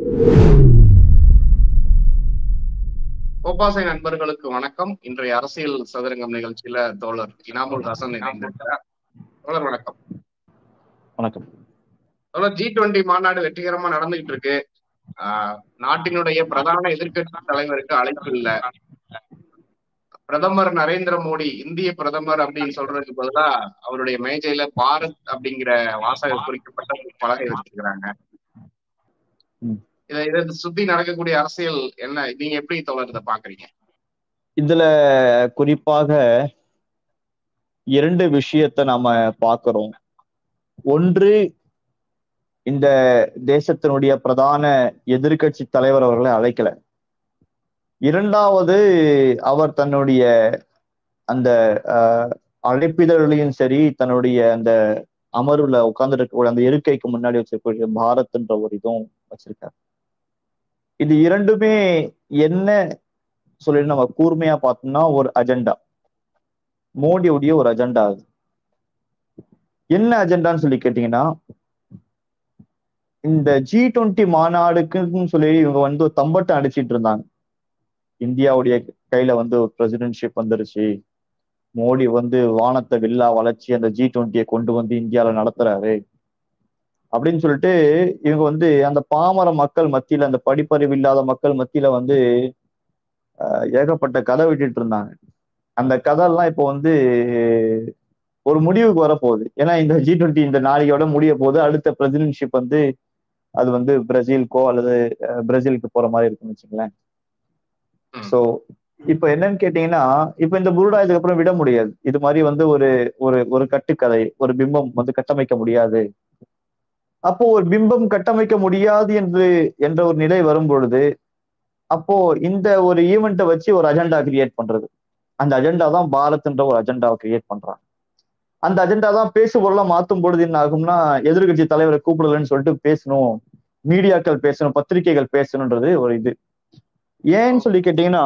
கோபாசை நண்பர்களுக்கு வணக்கம் இன்றைய அரசியல் சதுரங்கம் நிகழ்ச்சியில தோழர் இனாமுல் ஹசன் இணைந்திருக்கிறார் தோழர் வணக்கம் வணக்கம் தோழர் ஜி டுவெண்டி மாநாடு வெற்றிகரமா நடந்துகிட்டு இருக்கு ஆஹ் நாட்டினுடைய பிரதான எதிர்க்கட்சி தலைவருக்கு அழைப்பு இல்ல பிரதமர் நரேந்திர மோடி இந்திய பிரதமர் அப்படின்னு சொல்றதுக்கு பதிலா அவருடைய மேஜையில பாரத் அப்படிங்கிற வாசகம் குறிக்கப்பட்ட ஒரு பலகை வச்சிருக்கிறாங்க ம். இதை இதை சுத்தி நடக்கக்கூடிய அரசியல் என்ன நீங்க எப்படி தோழர் இதை பாக்குறீங்க இதுல குறிப்பாக இரண்டு விஷயத்தை நாம பார்க்கிறோம் ஒன்று இந்த தேசத்தினுடைய பிரதான எதிர்க்கட்சி தலைவர் அவர்களை அழைக்கல இரண்டாவது அவர் தன்னுடைய அந்த அஹ், அழைப்பிதழ்களையும் சரி தன்னுடைய அந்த அமர்வுல உட்கார்ந்து இருக்கக்கூடிய அந்த இருக்கைக்கு முன்னாடி வச்சிருக்கக்கூடிய பாரத்ன்ற ஒரு இதுவும் வச்சிருக்காரு இது இரண்டுமே என்ன சொல்லி நம்ம கூர்மையா பார்த்தோம்னா ஒரு அஜெண்டா மோடியுடைய ஒரு அஜெண்டா அது என்ன அஜெண்டான்னு சொல்லி கேட்டீங்கன்னா இந்த ஜி டுவெண்ட்டி மாநாடுக்குன்னு சொல்லி இவங்க வந்து ஒரு தம்பட்டம் அடிச்சிட்டு இருந்தாங்க இந்தியாவுடைய கையில வந்து ஒரு பிரசிடென்ட்ஷிப் வந்துருச்சு மோடி வந்து வானத்தை வில்லா வளைச்சி அந்த ஜி டுவெண்ட்டியை கொண்டு வந்து இந்தியால நடத்துறாரு அப்படின்னு சொல்லிட்டு இவங்க வந்து அந்த பாமர மக்கள் மத்தியில அந்த படிப்பறிவு இல்லாத மக்கள் மத்தியில வந்து ஆஹ், ஏகப்பட்ட கதை விட்டுட்டு இருந்தாங்க அந்த கதையெல்லாம் இப்போ வந்து ஒரு முடிவுக்கு வரப்போகுது ஏன்னா இந்த ஜி டுவெண்ட்டி இந்த நாளையோட முடிய போகுது அடுத்த பிரசிடென்ட்ஷிப் வந்து அது வந்து பிரேசிலுக்கோ அல்லது அஹ், பிரேசிலுக்கு போற மாதிரி இருக்குன்னு வச்சுங்களேன் ம். சோ இப்ப என்னன்னு கேட்டீங்கன்னா இப்ப இந்த புருடா இதுக்கு அப்புறம் விட முடியாது இது மாதிரி வந்து ஒரு ஒரு ஒரு கட்டுக்கதை ஒரு பிம்பம் வந்து கட்டமைக்க முடியாது அப்போ ஒரு பிம்பம் கட்டமைக்க முடியாது என்று என்ற ஒரு நிலை வரும் பொழுது அப்போ இந்த ஒரு ஈவெண்ட்டை வச்சு ஒரு அஜெண்டா கிரியேட் பண்றது அந்த அஜெண்டா தான் பாரத்ன்ற ஒரு அஜெண்டாவை கிரியேட் பண்றாங்க அந்த அஜெண்டா தான் பேசு பொருளா மாத்தும் பொழுது என்ன ஆகும்னா எதிர்கட்சி தலைவரை கூப்பிடலன்னு சொல்லிட்டு பேசணும் மீடியாக்கள் பேசணும் பத்திரிகைகள் பேசணுன்றது ஒரு இது ஏன்னு சொல்லி கேட்டீங்கன்னா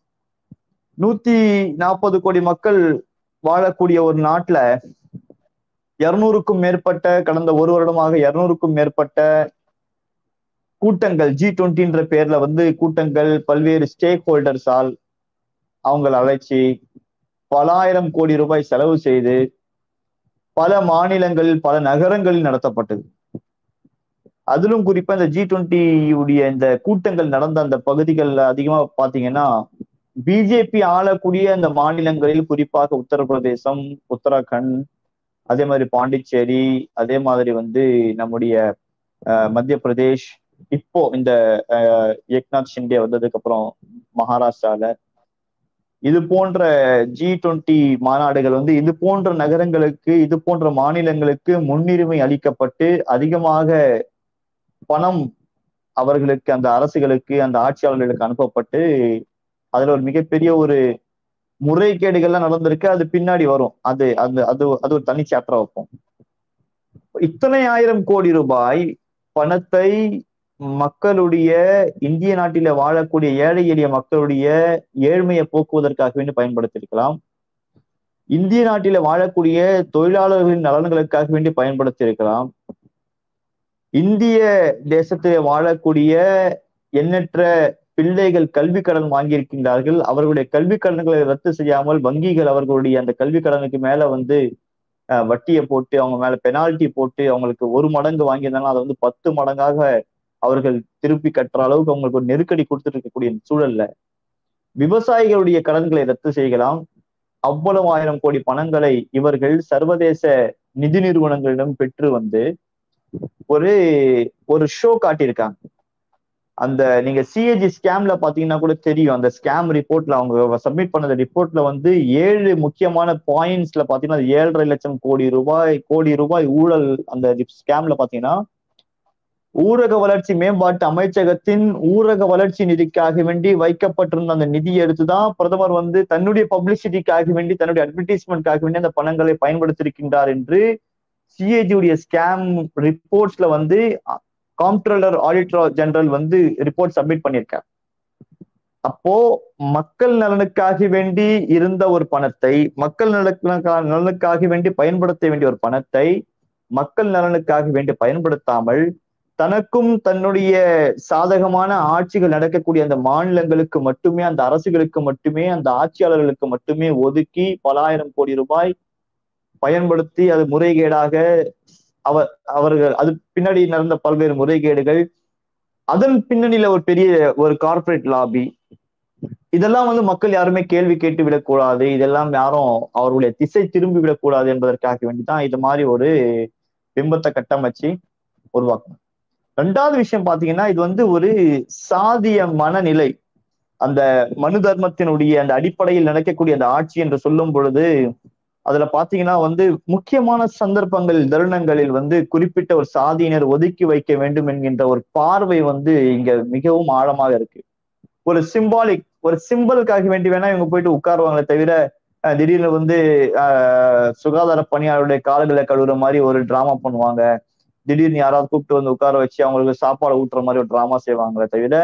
நூத்தி நாற்பது கோடி மக்கள் வாழக்கூடிய ஒரு நாட்டுல இருநூறுக்கும் மேற்பட்ட கடந்த ஒரு வருடமாக இருநூறுக்கும் மேற்பட்ட கூட்டங்கள் ஜி டுவெண்ட்டின்ற பேர்ல வந்து கூட்டங்கள் பல்வேறு ஸ்டேக் ஹோல்டர்ஸால் அவங்களை அழைச்சி பலாயிரம் கோடி ரூபாய் செலவு செய்து பல மாநிலங்களில் பல நகரங்களில் நடத்தப்பட்டது அதிலும் குறிப்பா இந்த ஜி டுவெண்ட்டி உடைய இந்த கூட்டங்கள் நடந்த அந்த பகுதிகளில் அதிகமா பாத்தீங்கன்னா பிஜேபி ஆளக்கூடிய அந்த மாநிலங்களில் குறிப்பாக உத்தரப்பிரதேசம் உத்தராகண்ட் அதே மாதிரி பாண்டிச்சேரி அதே மாதிரி வந்து நம்முடைய அஹ், மத்திய பிரதேஷ் இப்போ இந்த அஹ், ஏக்நாத் ஷிண்டே வந்ததுக்கு அப்புறம் மகாராஷ்டிரால இது போன்ற ஜி டுவெண்ட்டி மாநாடுகள் வந்து இது போன்ற நகரங்களுக்கு இது போன்ற மாநிலங்களுக்கு முன்னுரிமை அளிக்கப்பட்டு அதிகமாக பணம் அவர்களுக்கு அந்த அரசுகளுக்கு அந்த ஆட்சியாளர்களுக்கு அனுப்பப்பட்டு அதுல ஒரு மிகப்பெரிய ஒரு முறைகேடுகள்லாம் நடந்திருக்கு அது பின்னாடி வரும் அது அது அது அது ஒரு தனி சாப்டரா வைப்போம் இத்தனை ஆயிரம் கோடி ரூபாய் பணத்தை மக்களுடைய இந்திய நாட்டில வாழக்கூடிய ஏழை எளிய மக்களுடைய ஏழ்மையை போக்குவதற்காக வேண்டி பயன்படுத்தியிருக்கலாம் இந்திய நாட்டில வாழக்கூடிய தொழிலாளர்களின் நலன்களுக்காக வேண்டி பயன்படுத்தி இருக்கலாம் இந்திய தேசத்திலே வாழக்கூடிய எண்ணற்ற பிள்ளைகள் கல்வி கடன் வாங்கியிருக்கின்றார்கள் அவர்களுடைய கல்வி கடன்களை ரத்து செய்யாமல் வங்கிகள் அவர்களுடைய அந்த கல்வி கடனுக்கு மேல வந்து அஹ், வட்டியை போட்டு அவங்க மேல பெனால்டி போட்டு அவங்களுக்கு ஒரு மடங்கு வாங்கியிருந்தாலும் அதை வந்து பத்து மடங்காக அவர்கள் திருப்பி கட்டுற அளவுக்கு அவங்களுக்கு ஒரு நெருக்கடி கொடுத்துட்டு இருக்கக்கூடிய சூழல்ல விவசாயிகளுடைய கடன்களை ரத்து செய்யலாம் அவ்வளவு ஆயிரம் கோடி பணங்களை இவர்கள் சர்வதேச நிதி நிறுவனங்களிடம் பெற்று வந்து ஒரு ஒரு ஷோ காட்டியிருக்காங்க அந்த நீங்க சிஏஜி ஸ்கேம்ல பாத்தீங்கன்னா கூட தெரியும் அந்த ஸ்கேம் ரிப்போர்ட்ல அவங்க சப்மிட் பண்ணத ரிப்போர்ட்ல வந்து ஏழு முக்கியமான பாயிண்ட்ஸ்ல பாத்தீங்கன்னா அது ஏழரை லட்சம் கோடி ரூபாய் கோடி ரூபாய் ஊழல் அந்த ஸ்கேம்ல பாத்தீங்கன்னா ஊரக வளர்ச்சி மேம்பாட்டு அமைச்சகத்தின் ஊரக வளர்ச்சி நிதிக்காக வேண்டி வைக்கப்பட்டிருந்த அந்த நிதியை எடுத்துதான் பிரதமர் வந்து தன்னுடைய பப்ளிசிட்டிக்காக வேண்டி தன்னுடைய அட்வர்டைஸ்மெண்ட்காக வேண்டி அந்த பணங்களை பயன்படுத்தியிருக்கின்றார் என்று சிஏஜி உடைய ஸ்கேம் ரிப்போர்ட்ஸ்ல வந்து காம்ப்ட்ரோலர் ஆடிட்டர் ஜெனரல் வந்து ரிப்போர்ட் சப்மிட் பண்ணியிருக்கார் அப்போ மக்கள் நலனுக்காக வேண்டி இருந்த ஒரு பணத்தை மக்கள் நலனுக்காக நலனுக்காக வேண்டி பயன்படுத்த வேண்டிய ஒரு பணத்தை மக்கள் நலனுக்காக வேண்டி பயன்படுத்தாமல் தனக்கும் தன்னுடைய சாதகமான ஆட்சிகள் நடக்கக்கூடிய அந்த மாநிலங்களுக்கு மட்டுமே அந்த அரசுகளுக்கு மட்டுமே அந்த ஆட்சியாளர்களுக்கு மட்டுமே ஒதுக்கி பலாயிரம் கோடி ரூபாய் பயன்படுத்தி அது முறைகேடாக அவர் அவர்கள் அது பின்னாடி நடந்த பல்வேறு முறைகேடுகள் அதன் பின்னணியில ஒரு பெரிய ஒரு கார்ப்பரேட் லாபி இதெல்லாம் வந்து மக்கள் யாருமே கேள்வி கேட்டு விடக்கூடாது இதெல்லாம் யாரும் அவர்களுடைய திசை திரும்பி விடக்கூடாது என்பதற்காக வேண்டிதான் இது மாதிரி ஒரு பிம்பத்தை கட்டமைச்சு உருவாக்கணும் ரெண்டாவது விஷயம் பாத்தீங்கன்னா இது வந்து ஒரு சாதிய மனநிலை அந்த மனு தர்மத்தினுடைய அந்த அடிப்படையில் நடக்கக்கூடிய அந்த ஆட்சி என்று சொல்லும் பொழுது அதுல பாத்தீங்கன்னா வந்து முக்கியமான சந்தர்ப்பங்கள் தருணங்களில் வந்து குறிப்பிட்ட ஒரு சாதியினர் ஒதுக்கி வைக்க வேண்டும் என்கின்ற ஒரு பார்வை வந்து இங்க மிகவும் ஆழமாக இருக்கு ஒரு சிம்பாலிக் ஒரு சிம்பிளுக்காக வேண்டி வேணா இவங்க போயிட்டு உட்காருவாங்களே தவிர திடீர்னு வந்து ஆஹ் சுகாதார பணியாளருடைய கால்களை கழுவுற மாதிரி ஒரு டிராமா பண்ணுவாங்க திடீர்னு யாராவது கூப்பிட்டு வந்து உட்கார வச்சு அவங்களுக்கு சாப்பாடு ஊட்டுற மாதிரி ஒரு டிராமா செய்வாங்களே தவிர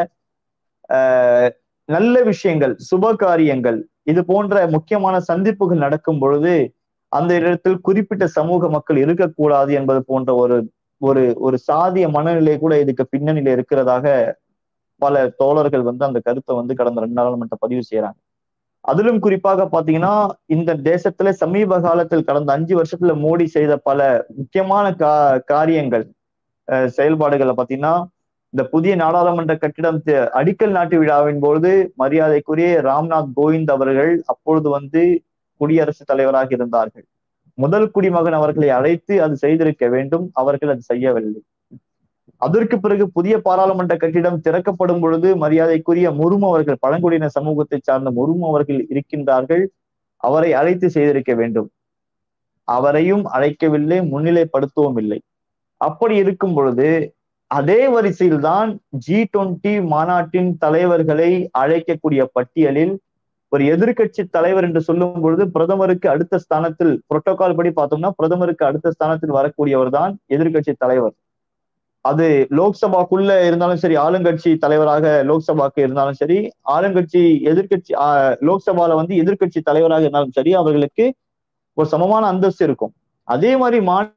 ஆஹ் நல்ல விஷயங்கள் சுப காரியங்கள் இது போன்ற முக்கியமான சந்திப்புகள் நடக்கும் பொழுது அந்த இடத்தில் குறிப்பிட்ட சமூக மக்கள் இருக்கக்கூடாது என்பது போன்ற ஒரு ஒரு ஒரு சாதிய மனநிலை கூட இதுக்கு பின்னணியில இருக்கிறதாக பல தோழர்கள் வந்து அந்த கருத்தை வந்து கடந்த ரெண்டு நாடாளுமன்ற பதிவு செய்யறாங்க அதிலும் குறிப்பாக பாத்தீங்கன்னா இந்த தேசத்துல சமீப காலத்தில் கடந்த அஞ்சு வருஷத்துல மோடி செய்த பல முக்கியமான கா காரியங்கள் செயல்பாடுகளை பாத்தீங்கன்னா இந்த புதிய நாடாளுமன்ற கட்டிடம் அடிக்கல் நாட்டு விழாவின் பொழுது மரியாதைக்குரிய ராம்நாத் கோவிந்த் அவர்கள் அப்பொழுது வந்து குடியரசுத் தலைவராக இருந்தார்கள் முதல் குடிமகன் அவர்களை அழைத்து அது செய்திருக்க வேண்டும் அவர்கள் அது செய்யவில்லை அதற்கு பிறகு புதிய பாராளுமன்ற கட்டிடம் திறக்கப்படும் பொழுது மரியாதைக்குரிய முருமு அவர்கள் பழங்குடியின சமூகத்தை சார்ந்த முருமு அவர்கள் இருக்கின்றார்கள் அவரை அழைத்து செய்திருக்க வேண்டும் அவரையும் அழைக்கவில்லை முன்னிலைப்படுத்தவும் இல்லை அப்படி இருக்கும் பொழுது அதே வரிசையில் தான் ஜி டுவெண்டி மாநாட்டின் தலைவர்களை அழைக்கக்கூடிய பட்டியலில் ஒரு எதிர்கட்சி தலைவர் என்று சொல்லும் பொழுது பிரதமருக்கு அடுத்த ஸ்தானத்தில் புரோட்டோகால் படி பார்த்தோம்னா பிரதமருக்கு அடுத்த ஸ்தானத்தில் வரக்கூடியவர் தான் எதிர்கட்சி தலைவர் அது லோக்சபாக்குள்ள இருந்தாலும் சரி ஆளுங்கட்சி தலைவராக லோக்சபாக்கு இருந்தாலும் சரி ஆளுங்கட்சி எதிர்கட்சி லோக்சபால வந்து எதிர்கட்சி தலைவராக இருந்தாலும் சரி அவர்களுக்கு ஒரு சமமான அந்தஸ்து இருக்கும் அதே மாதிரி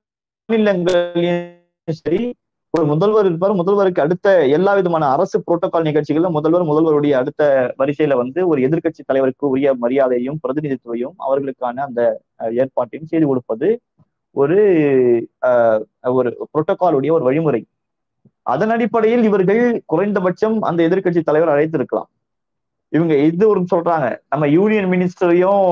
மாநிலங்களையும் சரி ஒரு முதல்வர் இருப்பார் முதல்வருக்கு அடுத்த எல்லா விதமான அரசு புரோட்டோகால் நிகழ்ச்சிகளும் முதல்வர் முதல்வருடைய அடுத்த வரிசையில வந்து ஒரு எதிர்கட்சி தலைவருக்கு உரிய மரியாதையும் பிரதிநிதித்துவையும் அவர்களுக்கான அந்த ஏற்பாட்டையும் செய்து கொடுப்பது ஒரு ஒரு புரோட்டோகாலுடைய ஒரு வழிமுறை அதன் அடிப்படையில் இவர்கள் குறைந்தபட்சம் அந்த எதிர்கட்சி தலைவர் அழைத்திருக்கலாம் இவங்க இது ஒரு சொல்றாங்க நம்ம யூனியன் மினிஸ்டரையும்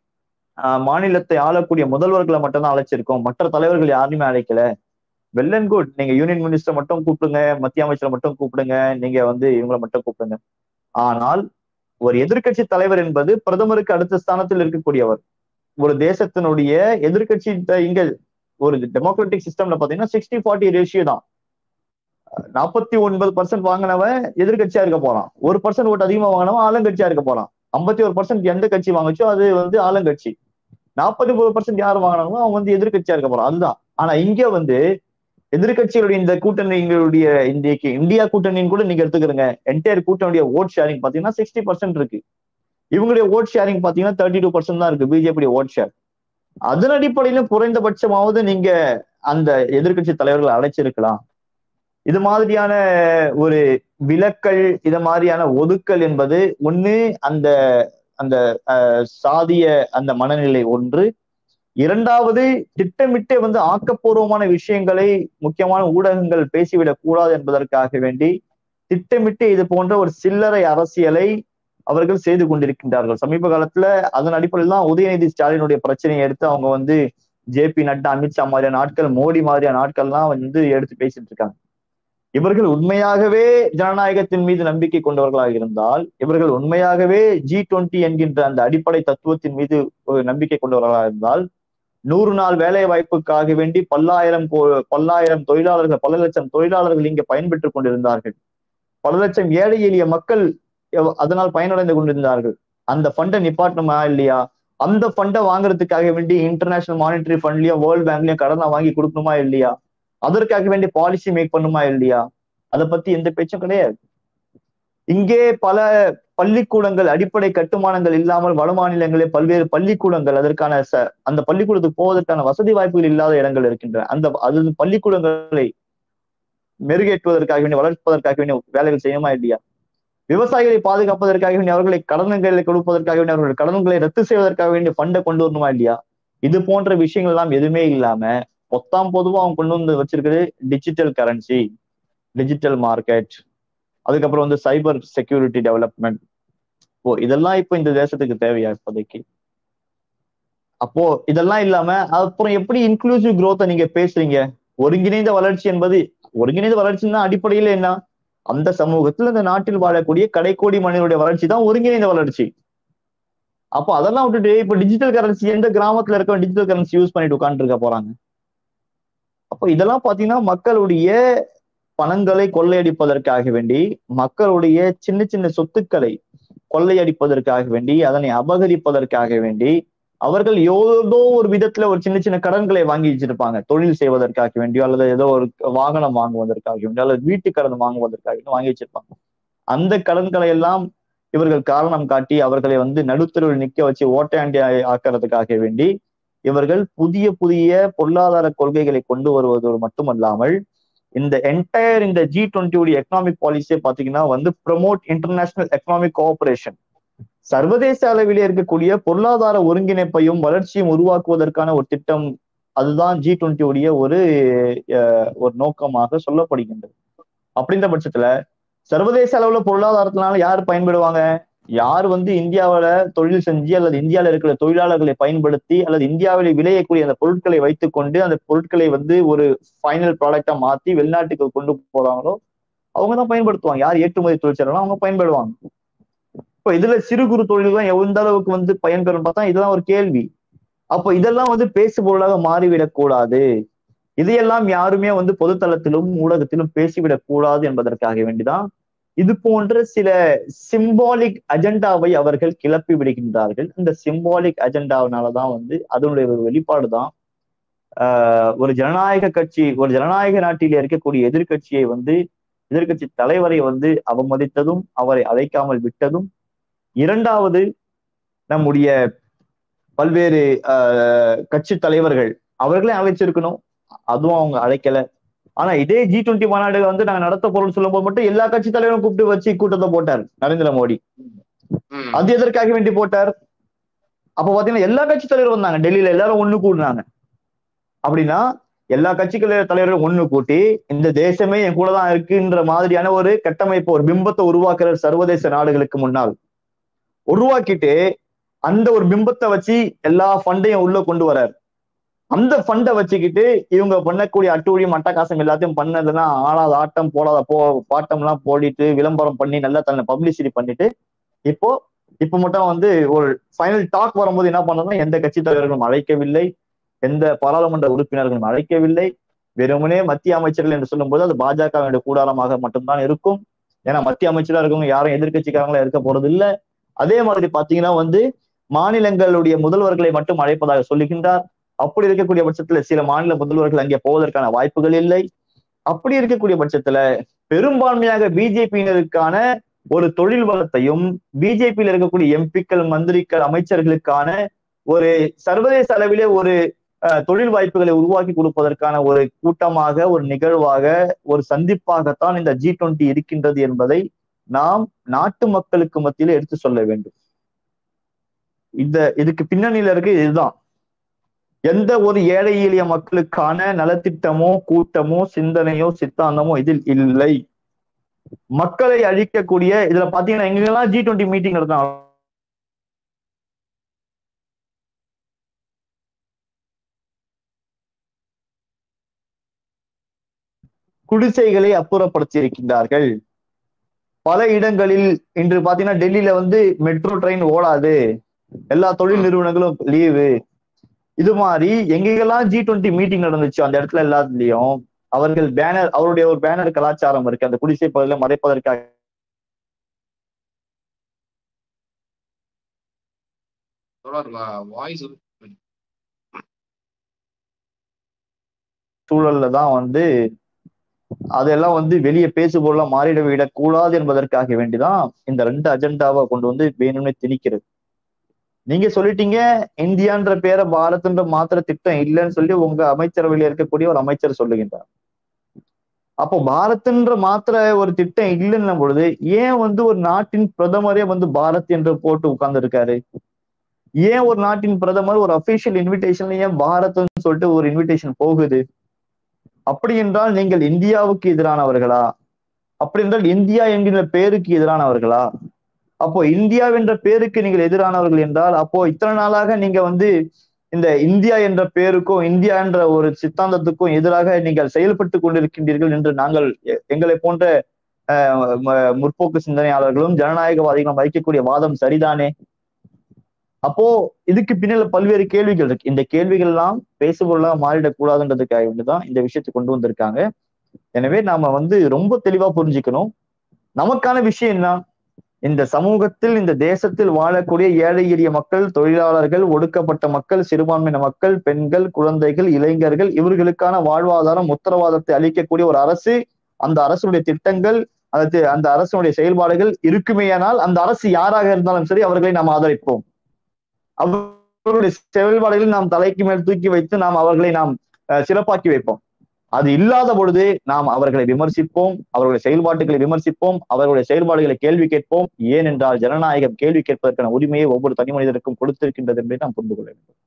மாநிலத்தை ஆளக்கூடிய முதல்வர்களை மட்டும்தான் அழைச்சிருக்கோம் மற்ற தலைவர்கள் யாருமே அழைக்கல வெல் அண்ட் குட் நீங்க யூனியன் மினிஸ்டர் மட்டும் கூப்பிடுங்க மத்திய அமைச்சரை மட்டும் கூப்பிடுங்க நீங்க வந்து இவங்களை மட்டும் கூப்பிடுங்க ஆனால் ஒரு எதிர்கட்சி தலைவர் என்பது பிரதமருக்கு அடுத்த ஸ்தானத்தில் இருக்கக்கூடியவர் ஒரு தேசத்தினுடைய எதிர்கட்சி இங்க ஒரு டெமோக்ராட்டிக் சிஸ்டம்ல பாத்தீங்கன்னா சிக்ஸ்டி ஃபார்ட்டி ரேஷியோ தான் நாற்பத்தி ஒன்பது பர்சன்ட் வாங்கினவன் எதிர்கட்சியா இருக்க போறான் ஒரு பர்சன்ட் ஓட்டு அதிகமா வாங்கினவன் ஆளுங்கட்சியா இருக்க போறான் ஐம்பத்தி ஒரு பர்சன்ட் எந்த கட்சி வாங்குச்சோ அது வந்து ஆளுங்கட்சி நாற்பத்தி ஒன்பது பர்சன்ட் யார் வாங்கினாங்களோ அவன் வந்து எதிர்கட்சியா இருக்க போறான் அதுதான் ஆனா இங்க வந்து எதிர்கட்சிகளுடைய இந்த கூட்டணிகளுடைய இந்திய இந்தியா கூட்டணின்னு கூட நீங்க எடுத்துக்கிறீங்க என்டையர் கூட்டணியுடைய ஓட் ஷேரிங் பாத்தீங்கன்னா சிக்ஸ்டி பர்சன்ட் இருக்கு இவங்களுடைய ஓட் ஷேரிங் பாத்தீங்கன்னா தேர்ட்டி டூ பர்சன்ட் தான் இருக்கு பிஜேபி ஓட் ஷேர் அதன் அடிப்படையிலும் குறைந்தபட்சமாவது நீங்க அந்த எதிர்கட்சி தலைவர்களை அழைச்சிருக்கலாம் இது மாதிரியான ஒரு விலக்கல் இது மாதிரியான ஒதுக்கல் என்பது ஒண்ணு அந்த அந்த சாதிய அந்த மனநிலை ஒன்று இரண்டாவது திட்டமிட்டே வந்து ஆக்கப்பூர்வமான விஷயங்களை முக்கியமான ஊடகங்கள் பேசிவிடக் கூடாது என்பதற்காக வேண்டி திட்டமிட்டு இது போன்ற ஒரு சில்லறை அரசியலை அவர்கள் செய்து கொண்டிருக்கின்றார்கள் சமீப காலத்துல அதன் அடிப்படையில் தான் உதயநிதி ஸ்டாலினுடைய பிரச்சனையை எடுத்து அவங்க வந்து ஜே பி நட்டா அமித்ஷா மாதிரியான நாட்கள் மோடி மாதிரியான நாட்கள்லாம் வந்து எடுத்து பேசிட்டு இருக்காங்க இவர்கள் உண்மையாகவே ஜனநாயகத்தின் மீது நம்பிக்கை கொண்டவர்களாக இருந்தால் இவர்கள் உண்மையாகவே ஜி டுவெண்ட்டி என்கின்ற அந்த அடிப்படை தத்துவத்தின் மீது ஒரு நம்பிக்கை கொண்டவர்களாக இருந்தால் நூறு நாள் வேலை வாய்ப்புக்காக வேண்டி பல்லாயிரம் பல்லாயிரம் தொழிலாளர்கள் பல லட்சம் தொழிலாளர்கள் இங்கே பயன்பெற்றுக் கொண்டிருந்தார்கள் பல லட்சம் ஏழை எளிய மக்கள் அதனால் பயனடைந்து கொண்டிருந்தார்கள் அந்த ஃபண்டை நிப்பாட்டணுமா இல்லையா அந்த ஃபண்டை வாங்குறதுக்காக வேண்டி இன்டர்நேஷனல் மானிட்டரி ஃபண்ட்லயும் வேர்ல்ட் பேங்க்லயும் கடனை வாங்கி கொடுக்கணுமா இல்லையா அதற்காக வேண்டி பாலிசி மேக் பண்ணுமா இல்லையா அதை பத்தி எந்த பேச்சும் கிடையாது இங்கே பல பள்ளிக்கூடங்கள் அடிப்படை கட்டுமானங்கள் இல்லாமல் வட மாநிலங்களில் பல்வேறு பள்ளிக்கூடங்கள் அதற்கான ச அந்த பள்ளிக்கூடத்துக்கு போவதற்கான வசதி வாய்ப்புகள் இல்லாத இடங்கள் இருக்கின்றன அந்த அது பள்ளிக்கூடங்களை மெருகேற்றுவதற்காக வேண்டிய வளர்ப்பதற்காக வேண்டிய வேலைகள் செய்யணுமா இல்லையா விவசாயிகளை பாதுகாப்பதற்காக வேண்டிய அவர்களை கடன்களை கொடுப்பதற்காக வேண்டிய அவர்கள் கடன்களை ரத்து செய்வதற்காக வேண்டிய ஃபண்டை கொண்டு வரணுமா இல்லையா இது போன்ற விஷயங்கள் எல்லாம் எதுவுமே இல்லாம மொத்தம் பொதுவா அவங்க கொண்டு வந்து வச்சிருக்கிறது டிஜிட்டல் கரன்சி டிஜிட்டல் மார்க்கெட் அதுக்கப்புறம் வந்து சைபர் செக்யூரிட்டி டெவலப்மெண்ட் ஓ இதெல்லாம் இப்போ இந்த தேசத்துக்கு தேவையா இப்போதைக்கு அப்போ இதெல்லாம் இல்லாம அப்புறம் எப்படி இன்க்ளூசிவ் growth நீங்க பேசுறீங்க ஒருங்கிணைந்த வளர்ச்சி என்பது ஒருங்கிணைந்த வளர்ச்சின்னா அடிப்படையில என்ன அந்த சமூகத்தில் இந்த நாட்டில் வாழக்கூடிய கடைக்கோடி மனிதனுடைய வளர்ச்சி தான் ஒருங்கிணைந்த வளர்ச்சி அப்போ அதெல்லாம் விட்டுட்டு இப்ப டிஜிட்டல் கரன்சி எந்த கிராமத்துல இருக்க டிஜிட்டல் கரன்சி யூஸ் பண்ணிட்டு உட்கார்ந்து இருக்க போறாங்க அப்போ இதெல்லாம் பாத்தீங்கன்னா மக்களுடைய பணங்களை கொள்ளையடிப்பதற்காக வேண்டி மக்களுடைய சின்ன சின்ன சொத்துக்களை கொள்ளையடிப்பதற்காக வேண்டி அதனை அபகரிப்பதற்காக வேண்டி அவர்கள் ஏதோ ஒரு விதத்துல ஒரு சின்ன சின்ன கடன்களை வாங்கி வச்சிருப்பாங்க தொழில் செய்வதற்காக வேண்டியோ அல்லது ஏதோ ஒரு வாகனம் வாங்குவதற்காக வேண்டியோ அல்லது வீட்டு கடன் வாங்குவதற்காக வேண்டியோ வாங்கி வச்சிருப்பாங்க அந்த கடன்களை எல்லாம் இவர்கள் காரணம் காட்டி அவர்களை வந்து நடுத்தருவில் நிக்க வச்சு ஓட்டையாண்டி ஆக்கிறதுக்காக வேண்டி இவர்கள் புதிய புதிய பொருளாதார கொள்கைகளை கொண்டு வருவதோடு மட்டுமல்லாமல் இந்த என்டையர் இந்த ஜி டுவெண்ட்டியுடைய எக்கனாமிக் பாலிசியை பாத்தீங்கன்னா வந்து ப்ரமோட் இன்டர்நேஷனல் எக்கனாமிக் கோஆபரேஷன் சர்வதேச அளவிலே இருக்கக்கூடிய பொருளாதார ஒருங்கிணைப்பையும் வளர்ச்சியும் உருவாக்குவதற்கான ஒரு திட்டம் அதுதான் ஜி டுவெண்ட்டியுடைய ஒரு ஒரு நோக்கமாக சொல்லப்படுகின்றது அப்படின்ற பட்சத்துல சர்வதேச அளவுல பொருளாதாரத்தினால யார் பயன்படுவாங்க யார் வந்து இந்தியாவில தொழில் செஞ்சு அல்லது இந்தியாவில இருக்கிற தொழிலாளர்களை பயன்படுத்தி அல்லது இந்தியாவில் விளையக்கூடிய அந்த பொருட்களை வைத்துக்கொண்டு அந்த பொருட்களை வந்து ஒரு ஃபைனல் ப்ராடக்டா மாத்தி வெளிநாட்டுக்கு கொண்டு போறாங்களோ அவங்க தான் பயன்படுத்துவாங்க யார் ஏற்றுமதி தொழிற்சாலை அவங்க பயன்படுவாங்க இப்ப இதுல சிறு குறு தொழில்கள் எந்த அளவுக்கு வந்து பயன்பெறும் பார்த்தா இதெல்லாம் ஒரு கேள்வி அப்போ இதெல்லாம் வந்து பேசு பொருளாக மாறிவிடக் கூடாது இதையெல்லாம் யாருமே வந்து பொதுத்தளத்திலும் ஊடகத்திலும் பேசிவிடக் கூடாது என்பதற்காக வேண்டிதான் இது போன்ற சில சிம்பாலிக் அஜெண்டாவை அவர்கள் கிளப்பி விடுகின்றார்கள் இந்த சிம்பாலிக் அஜெண்டாவினாலதான் வந்து அதனுடைய ஒரு வெளிப்பாடு தான் ஒரு ஜனநாயக கட்சி ஒரு ஜனநாயக நாட்டில் இருக்கக்கூடிய எதிர்கட்சியை வந்து எதிர்கட்சி தலைவரை வந்து அவமதித்ததும் அவரை அழைக்காமல் விட்டதும் இரண்டாவது நம்முடைய பல்வேறு கட்சி தலைவர்கள் அவர்களே அழைச்சிருக்கணும் அதுவும் அவங்க அழைக்கல ஆனா இதே ஜி டுவெண்ட்டி மாநாடு வந்து நாங்க நடத்த போறோம்னு சொல்லும் போது மட்டும் எல்லா கட்சி தலைவரும் கூப்பிட்டு வச்சு கூட்டத்தை போட்டார் நரேந்திர மோடி அது எதற்காக வேண்டி போட்டார் அப்ப பாத்தீங்கன்னா எல்லா கட்சி தலைவரும் வந்தாங்க டெல்லியில எல்லாரும் ஒண்ணு கூடுனாங்க அப்படின்னா எல்லா கட்சிகள தலைவரும் ஒண்ணு கூட்டி இந்த தேசமே என் கூட தான் இருக்குன்ற மாதிரியான ஒரு கட்டமைப்பு ஒரு பிம்பத்தை உருவாக்குற சர்வதேச நாடுகளுக்கு முன்னால் உருவாக்கிட்டு அந்த ஒரு பிம்பத்தை வச்சு எல்லா ஃபண்டையும் உள்ள கொண்டு வரார் அந்த ஃபண்டை வச்சுக்கிட்டு இவங்க பண்ணக்கூடிய அட்டூழியம் அட்டகாசம் எல்லாத்தையும் பண்ணதுன்னா ஆளாத ஆட்டம் போடாத போ பாட்டம் எல்லாம் போடிட்டு விளம்பரம் பண்ணி நல்லா தன்னை பப்ளிசிட்டி பண்ணிட்டு இப்போ இப்ப மட்டும் வந்து ஒரு ஃபைனல் டாக் வரும்போது என்ன பண்ணதுன்னா எந்த கட்சி தலைவர்களும் அழைக்கவில்லை எந்த பாராளுமன்ற உறுப்பினர்களும் அழைக்கவில்லை வெறுமனே மத்திய அமைச்சர்கள் என்று சொல்லும்போது அது பாஜகவினுடைய கூடாரமாக மட்டும்தான் இருக்கும் ஏன்னா மத்திய அமைச்சரா இருக்கவங்க யாரும் எதிர்கட்சிக்காரங்களா இருக்க போறது இல்லை அதே மாதிரி பாத்தீங்கன்னா வந்து மாநிலங்களுடைய முதல்வர்களை மட்டும் அழைப்பதாக சொல்லுகின்றார் அப்படி இருக்கக்கூடிய பட்சத்துல சில மாநில முதல்வர்கள் அங்கே போவதற்கான வாய்ப்புகள் இல்லை அப்படி இருக்கக்கூடிய பட்சத்துல பெரும்பான்மையாக பிஜேபியினருக்கான ஒரு தொழில் வளத்தையும் பிஜேபியில் இருக்கக்கூடிய எம்பிக்கள் மந்திரிகள் அமைச்சர்களுக்கான ஒரு சர்வதேச அளவிலே ஒரு தொழில் வாய்ப்புகளை உருவாக்கி கொடுப்பதற்கான ஒரு கூட்டமாக ஒரு நிகழ்வாக ஒரு சந்திப்பாகத்தான் இந்த ஜி டுவெண்ட்டி இருக்கின்றது என்பதை நாம் நாட்டு மக்களுக்கு மத்தியில எடுத்து சொல்ல வேண்டும் இந்த இதுக்கு பின்னணியில இருக்கு இதுதான் எந்த ஒரு ஏழை எளிய மக்களுக்கான நலத்திட்டமோ கூட்டமோ சிந்தனையோ சித்தாந்தமோ இதில் இல்லை மக்களை அழிக்கக்கூடிய இதுல பாத்தீங்கன்னா எங்கெல்லாம் ஜி டுவெண்ட்டி மீட்டிங் நடத்தாங்க குடிசைகளை அப்புறப்படுத்தி இருக்கின்றார்கள் பல இடங்களில் இன்று பாத்தீங்கன்னா டெல்லியில வந்து மெட்ரோ ட்ரெயின் ஓடாது எல்லா தொழில் நிறுவனங்களும் லீவு இது மாதிரி எங்கெங்கெல்லாம் ஜி டுவெண்ட்டி மீட்டிங் நடந்துச்சு அந்த இடத்துல எல்லாத்துலயும் அவர்கள் பேனர் அவருடைய ஒரு பேனர் கலாச்சாரம் இருக்கு அந்த குடிசை பகுதியில மறைப்பதற்காக வாய்ஸ் சூழல்ல தான் வந்து அதெல்லாம் வந்து வெளியே பேசுபொருளா மாறிட விடக்கூடாது என்பதற்காக வேண்டிதான் இந்த ரெண்டு அஜெண்டாவை கொண்டு வந்து வேணும்னு திணிக்கிறது நீங்க சொல்லிட்டீங்க இந்தியான்ற பேரை பாரத்ன்ற மாத்திர திட்டம் இல்லைன்னு சொல்லி உங்க அமைச்சரவையில் இருக்கக்கூடிய ஒரு அமைச்சர் சொல்லுகின்றார் அப்போ பாரத்ன்ற மாத்திர ஒரு திட்டம் இல்லைன்ன பொழுது ஏன் வந்து ஒரு நாட்டின் பிரதமரே வந்து பாரத் என்று போட்டு உட்கார்ந்து இருக்காரு ஏன் ஒரு நாட்டின் பிரதமர் ஒரு அபிஷியல் இன்விடேஷன்ல ஏன் பாரத்னு சொல்லிட்டு ஒரு இன்விடேஷன் போகுது அப்படி என்றால் நீங்கள் இந்தியாவுக்கு எதிரானவர்களா அப்படி என்றால் இந்தியா என்கிற பேருக்கு எதிரானவர்களா அப்போ இந்தியா என்ற பேருக்கு நீங்கள் எதிரானவர்கள் என்றால் அப்போ இத்தனை நாளாக நீங்க வந்து இந்த இந்தியா என்ற பேருக்கும் இந்தியா என்ற ஒரு சித்தாந்தத்துக்கும் எதிராக நீங்கள் செயல்பட்டு கொண்டிருக்கின்றீர்கள் என்று நாங்கள் எங்களை போன்ற முற்போக்கு சிந்தனையாளர்களும் ஜனநாயகவாதிகளும் வைக்கக்கூடிய வாதம் சரிதானே அப்போ இதுக்கு பின்னால பல்வேறு கேள்விகள் இருக்கு இந்த கேள்விகள் எல்லாம் பேசுபொருளாக மாறிடக்கூடாதுன்றதுக்காக வேண்டிதான் இந்த விஷயத்தை கொண்டு வந்திருக்காங்க எனவே நாம வந்து ரொம்ப தெளிவா புரிஞ்சுக்கணும் நமக்கான விஷயம் என்ன இந்த சமூகத்தில் இந்த தேசத்தில் வாழக்கூடிய ஏழை எளிய மக்கள் தொழிலாளர்கள் ஒடுக்கப்பட்ட மக்கள் சிறுபான்மையின மக்கள் பெண்கள் குழந்தைகள் இளைஞர்கள் இவர்களுக்கான வாழ்வாதாரம் உத்தரவாதத்தை அளிக்கக்கூடிய ஒரு அரசு அந்த அரசுடைய திட்டங்கள் அது அந்த அரசுடைய செயல்பாடுகள் இருக்குமேயானால் அந்த அரசு யாராக இருந்தாலும் சரி அவர்களை நாம் ஆதரிப்போம் அவர்களுடைய செயல்பாடுகளை நாம் தலைக்கு மேல் தூக்கி வைத்து நாம் அவர்களை நாம் சிறப்பாக்கி வைப்போம் அது இல்லாத பொழுது நாம் அவர்களை விமர்சிப்போம் அவர்களுடைய செயல்பாட்டுகளை விமர்சிப்போம் அவர்களுடைய செயல்பாடுகளை கேள்வி கேட்போம் ஏனென்றால் ஜனநாயகம் கேள்வி கேட்பதற்கான உரிமையை ஒவ்வொரு தனி மனிதருக்கும் கொடுத்திருக்கின்றது என்பதை நாம் புரிந்து கொள்ள வேண்டும்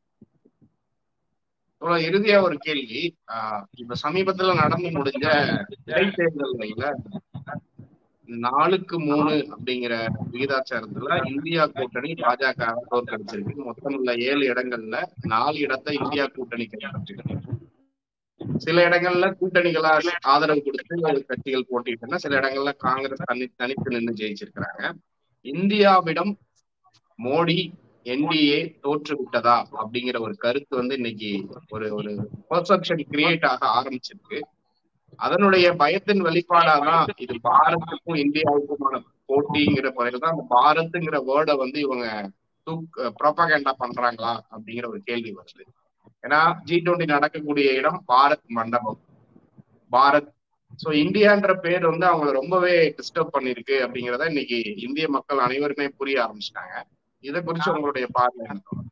இறுதியா ஒரு கேள்வி ஆஹ் இப்ப சமீபத்துல நடந்து முடிஞ்ச இடைத்தேர்தல்கள்ல நாலுக்கு மூணு அப்படிங்கிற விகிதாச்சாரத்துல இந்தியா கூட்டணி பாஜக தோற்கடிச்சிருக்கு மொத்தம் உள்ள ஏழு இடங்கள்ல நாலு இடத்தை இந்தியா கூட்டணி கைப்பற்றிருக்கு சில இடங்கள்ல கூட்டணிகளா ஆதரவு கொடுத்து கட்சிகள் போட்டிட்டு சில இடங்கள்ல காங்கிரஸ் தனி தனித்து நின்று ஜெயிச்சிருக்கிறாங்க இந்தியாவிடம் மோடி என்டிஏ தோற்று விட்டதா அப்படிங்கிற ஒரு கருத்து வந்து இன்னைக்கு ஒரு ஒரு பெர்செப்ஷன் கிரியேட் ஆக ஆரம்பிச்சிருக்கு அதனுடைய பயத்தின் வெளிப்பாடாதான் இது பாரத்துக்கும் இந்தியாவுக்குமான போட்டிங்கிற முறையில தான் அந்த பாரத்துங்கிற வேர்டை வந்து இவங்க தூக் ப்ரோபகேண்டா பண்றாங்களா அப்படிங்கிற ஒரு கேள்வி வருது ஏன்னா ஜி டுவெண்ட்டி நடக்கக்கூடிய இடம் பாரத் மண்டபம் பாரத் சோ இந்தியான்ற பேர் வந்து அவங்களை ரொம்பவே டிஸ்டர்ப் பண்ணிருக்கு அப்படிங்கிறத இன்னைக்கு இந்திய மக்கள் அனைவருமே புரிய ஆரம்பிச்சிட்டாங்க இதை குறிச்சு உங்களுடைய பார்வை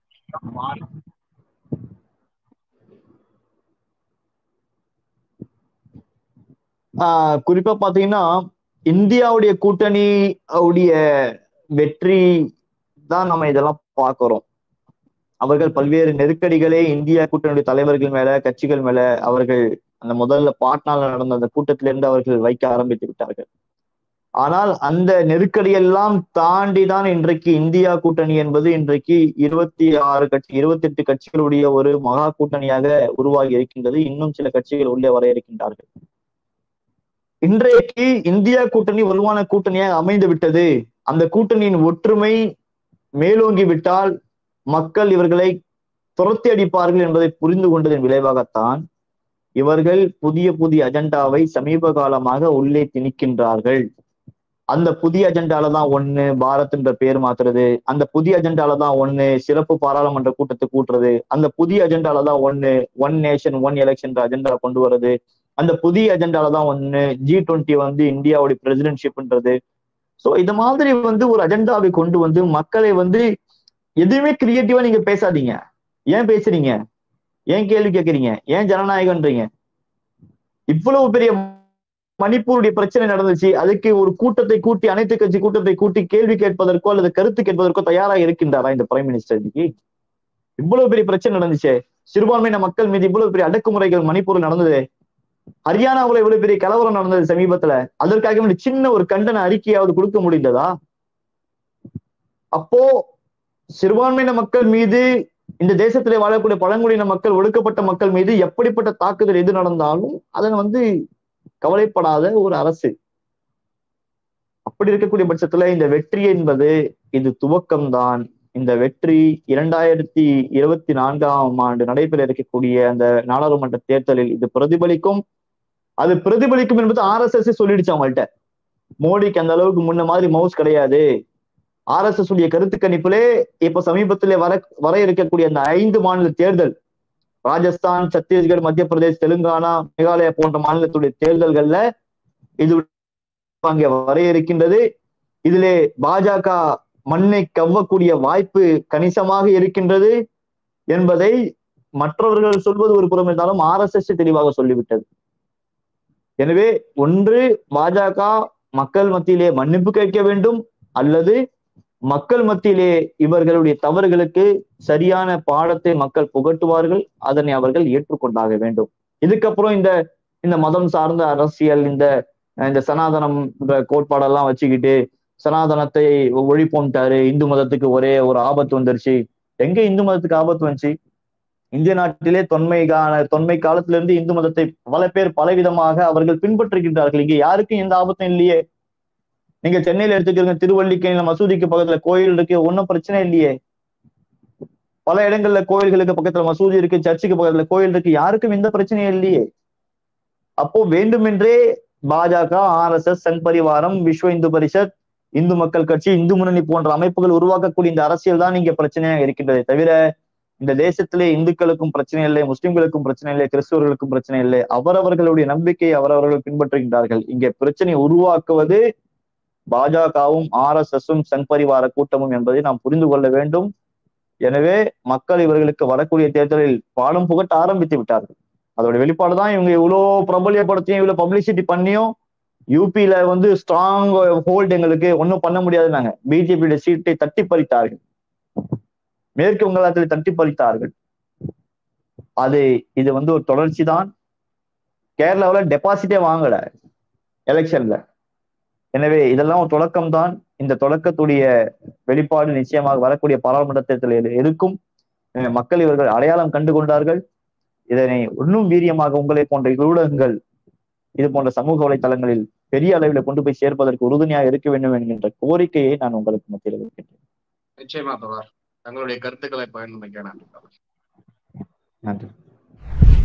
ஆஹ் குறிப்பா பாத்தீங்கன்னா இந்தியாவுடைய கூட்டணி உடைய வெற்றி தான் நம்ம இதெல்லாம் பார்க்கிறோம் அவர்கள் பல்வேறு நெருக்கடிகளே இந்தியா கூட்டணியுடைய தலைவர்கள் மேல கட்சிகள் மேல அவர்கள் அந்த முதல்ல பாட்னால நடந்த அந்த கூட்டத்திலிருந்து அவர்கள் வைக்க ஆரம்பித்து விட்டார்கள் ஆனால் அந்த நெருக்கடியெல்லாம் தாண்டி தான் இன்றைக்கு இந்தியா கூட்டணி என்பது இன்றைக்கு இருபத்தி ஆறு கட்சி இருபத்தி எட்டு கட்சிகளுடைய ஒரு மகா கூட்டணியாக உருவாகி இருக்கின்றது இன்னும் சில கட்சிகள் உள்ளே வர இருக்கின்றார்கள் இன்றைக்கு இந்தியா கூட்டணி வலுவான கூட்டணியாக அமைந்து விட்டது அந்த கூட்டணியின் ஒற்றுமை மேலோங்கி விட்டால் மக்கள் இவர்களை துரத்தி அடிப்பார்கள் என்பதை புரிந்து கொண்டதன் விளைவாகத்தான் இவர்கள் புதிய புதிய அஜெண்டாவை சமீப காலமாக உள்ளே திணிக்கின்றார்கள் அந்த புதிய அஜெண்டால தான் ஒண்ணு பாரத் என்ற பேர் மாத்துறது அந்த புதிய அஜெண்டால தான் ஒண்ணு சிறப்பு பாராளுமன்ற கூட்டத்தை கூட்டுறது அந்த புதிய அஜெண்டால தான் ஒண்ணு one nation one election agenda கொண்டு வர்றது அந்த புதிய அஜெண்டால தான் ஒண்ணு ஜி டுவெண்ட்டி வந்து இந்தியாவுடைய பிரசிடென்ட்ஷிப்ன்றது சோ இது மாதிரி வந்து ஒரு அஜெண்டாவை கொண்டு வந்து மக்களை வந்து எதுவுமே கிரியேட்டிவா நீங்க பேசாதீங்க ஏன் பேசுறீங்க ஏன் கேள்வி கேட்கறீங்க ஏன் ஜனநாயகம்ன்றீங்க இவ்வளவு பெரிய மணிப்பூருடைய பிரச்சனை நடந்துச்சு அதுக்கு ஒரு கூட்டத்தை கூட்டி அனைத்து கட்சி கூட்டத்தை கூட்டி கேள்வி கேட்பதற்கோ அல்லது கருத்து கேட்பதற்கோ தயாராக இருக்கின்றாரா இந்த பிரைம் மினிஸ்டர் இன்னைக்கு இவ்வளவு பெரிய பிரச்சனை நடந்துச்சு சிறுபான்மையின மக்கள் மீது இவ்வளவு பெரிய அடக்குமுறைகள் மணிப்பூர் நடந்தது ஹரியானாவுல இவ்வளவு பெரிய கலவரம் நடந்தது சமீபத்துல அதற்காக சின்ன ஒரு கண்டன அறிக்கையாவது கொடுக்க முடிந்ததா அப்போ சிறுபான்மையின மக்கள் மீது இந்த தேசத்திலே வாழக்கூடிய பழங்குடியின மக்கள் ஒடுக்கப்பட்ட மக்கள் மீது எப்படிப்பட்ட தாக்குதல் எது நடந்தாலும் அதன் வந்து கவலைப்படாத ஒரு அரசு அப்படி இருக்கக்கூடிய பட்சத்துல இந்த வெற்றி என்பது இது துவக்கம்தான் இந்த வெற்றி இரண்டாயிரத்தி இருபத்தி நான்காம் ஆண்டு நடைபெற இருக்கக்கூடிய அந்த நாடாளுமன்ற தேர்தலில் இது பிரதிபலிக்கும் அது பிரதிபலிக்கும் என்பது ஆர் எஸ் எஸ் சொல்லிடுச்சு அவங்கள்ட்ட மோடிக்கு அந்த அளவுக்கு முன்ன மாதிரி மவுஸ் கிடையாது ஆர் எஸ் எஸ் உடைய கருத்து கணிப்பிலே இப்ப சமீபத்திலே வர வர இருக்கக்கூடிய அந்த ஐந்து மாநில தேர்தல் ராஜஸ்தான் சத்தீஸ்கர் மத்திய பிரதேஷ் தெலுங்கானா மேகாலயா போன்ற மாநிலத்துடைய தேர்தல்கள்ல இது அங்கே வர இருக்கின்றது இதிலே பாஜக மண்ணை கவ்வக்கூடிய வாய்ப்பு கணிசமாக இருக்கின்றது என்பதை மற்றவர்கள் சொல்வது ஒரு புறம் இருந்தாலும் ஆர் எஸ் எஸ் தெளிவாக சொல்லிவிட்டது எனவே ஒன்று பாஜக மக்கள் மத்தியிலே மன்னிப்பு கேட்க வேண்டும் அல்லது மக்கள் மத்தியிலே இவர்களுடைய தவறுகளுக்கு சரியான பாடத்தை மக்கள் புகட்டுவார்கள் அதனை அவர்கள் ஏற்றுக்கொண்டாக வேண்டும் இதுக்கப்புறம் இந்த இந்த மதம் சார்ந்த அரசியல் இந்த இந்த சனாதனம் கோட்பாடெல்லாம் வச்சுக்கிட்டு சனாதனத்தை ஒழிப்போம்ட்டாரு இந்து மதத்துக்கு ஒரே ஒரு ஆபத்து வந்துருச்சு எங்க இந்து மதத்துக்கு ஆபத்து வந்துச்சு இந்திய நாட்டிலே தொன்மை தொன்மை காலத்துல இருந்து இந்து மதத்தை பல பேர் பலவிதமாக அவர்கள் பின்பற்றுகின்றார்கள் இங்க யாருக்கும் எந்த ஆபத்தும் இல்லையே நீங்க சென்னையில எடுத்துக்கிறீங்க திருவள்ளிக்கேணியில மசூதிக்கு பக்கத்துல கோயில் இருக்கு ஒன்றும் பிரச்சனை இல்லையே பல இடங்கள்ல கோயில்களுக்கு பக்கத்துல மசூதி இருக்கு சர்ச்சுக்கு பக்கத்துல கோயில் இருக்கு யாருக்கும் எந்த பிரச்சனையும் இல்லையே அப்போ வேண்டுமென்றே பாஜக R S S Sangh Parivaram Vishwa Hindu Parishad Hindu Makkal Katchi Hindu முன்னணி போன்ற அமைப்புகள் உருவாக்கக்கூடிய இந்த அரசியல் தான் இங்க பிரச்சனையாக இருக்கின்றதே தவிர இந்த தேசத்திலே இந்துக்களுக்கும் பிரச்சனை இல்லை முஸ்லிம்களுக்கும் பிரச்சனை இல்லை கிறிஸ்தவர்களுக்கும் பிரச்சனை இல்லை அவரவர்களுடைய நம்பிக்கையை அவரவர்கள் பின்பற்றுகின்றார்கள் இங்கே பிரச்சனையை உருவாக்குவது பாஜகவும் ஆர் எஸ் எஸும் சங் பரிவார கூட்டமும் என்பதை நாம் புரிந்து கொள்ள வேண்டும் எனவே மக்கள் இவர்களுக்கு வரக்கூடிய தேர்தலில் பாடம் புகட்ட ஆரம்பித்து விட்டார்கள் அதோட வெளிப்பாடு தான் இவங்க இவ்வளவு பிரபலியப்படுத்தியும் இவ்வளவு பப்ளிசிட்டி பண்ணியும் யூபியில வந்து ஸ்ட்ராங் ஹோல்டு எங்களுக்கு ஒன்றும் பண்ண முடியாதுன்னாங்க பிஜேபியோட சீட்டை தட்டி பறித்தார்கள் மேற்கு வங்காளத்தில் தட்டி பறித்தார்கள் அது இது வந்து ஒரு தொடர்ச்சி தான் கேரளாவில் டெபாசிட்டே வாங்கல எலெக்ஷன்ல எனவே இதெல்லாம் ஒரு தொடக்கம் தான் இந்த தொடக்கத்துடைய வெளிப்பாடு நிச்சயமாக வரக்கூடிய பாராளுமன்ற தேர்தலில் இருக்கும் மக்கள் இவர்கள் அடையாளம் கண்டு கொண்டார்கள் இதனை இன்னும் வீரியமாக உங்களை போன்ற ஊடகங்கள் இது போன்ற சமூக வலைத்தளங்களில் பெரிய அளவில் கொண்டு போய் சேர்ப்பதற்கு உறுதுணையாக இருக்க வேண்டும் என்கின்ற கோரிக்கையை நான் உங்களுக்கு மத்தியில் வைக்கின்றேன் நிச்சயமா தோழர் தங்களுடைய கருத்துக்களை பயன்படுத்த நன்றி நன்றி